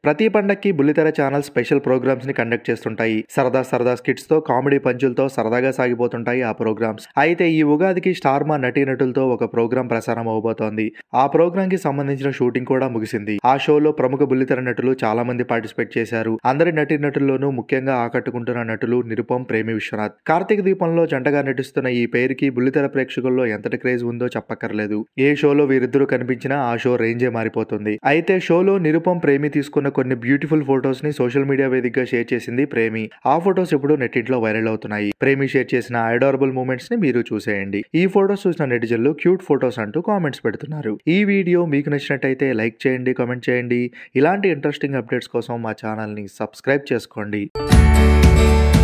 ప్రతి పండక్కి బుల్లితెర ఛానల్ స్పెషల్ ప్రోగ్రామ్స్ ని కండక్ట్ చేస్తుంటాయి సరదా సరదా స్కిట్స్ తో కామెడీ పంచులతో సరదాగా సాగిపోతుంటాయి ఆ ప్రోగ్రామ్స్ అయితే ఈ ఉగాదికి స్టార్ మా నటీనటులతో ఒక ప్రోగ్రామ్ ప్రసారం అవబోతోంది ఆ ప్రోగ్రామ్ కి సంబంధించిన షూటింగ్ కూడా ముగిసింది ఆ షోలో ప్రముఖ బుల్లితెర నటులు చాలా మంది పార్టిసిపేట్ చేశారు అందరి నటీనటుల్లోనూ ముఖ్యంగా ఆకట్టుకుంటున్న నటులు నిరుపం ప్రేమి విశ్వనాథ్ కార్తీక దీపంలో జంటగా నటిస్తున్న ఈ పేరుకి బుల్లితెర ప్రేక్షకుల్లో ఎంతటి క్రేజ్ ఉందో చెప్పక్కర్లేదు ఏ షోలో వీరిద్దరూ కనిపించినా ఆ షో రేంజే మారిపోతుంది అయితే షోలో నిరుపం ప్రేమి తీసుకున్న కొన్ని బ్యూటిఫుల్ ఫొటోస్ ని సోషల్ మీడియా వేదికగా షేర్ చేసింది ప్రేమి ఆ ఫొటోస్ ఇప్పుడు నెట్టింట్లో వైరల్ అవుతున్నాయి ప్రేమి షేర్ చేసిన అడారబుల్ మూమెంట్స్ ని మీరు చూసేయండి ఈ ఫొటోస్ చూసిన నెటిజన్లు క్యూట్ ఫొటోస్ అంటూ కామెంట్స్ పెడుతున్నారు ఈ వీడియో మీకు నచ్చినట్టయితే లైక్ చేయండి కామెంట్ చేయండి ఇలాంటి ఇంట్రెస్టింగ్ అప్డేట్స్ కోసం మా ఛానల్ని సబ్స్క్రైబ్ చేసుకోండి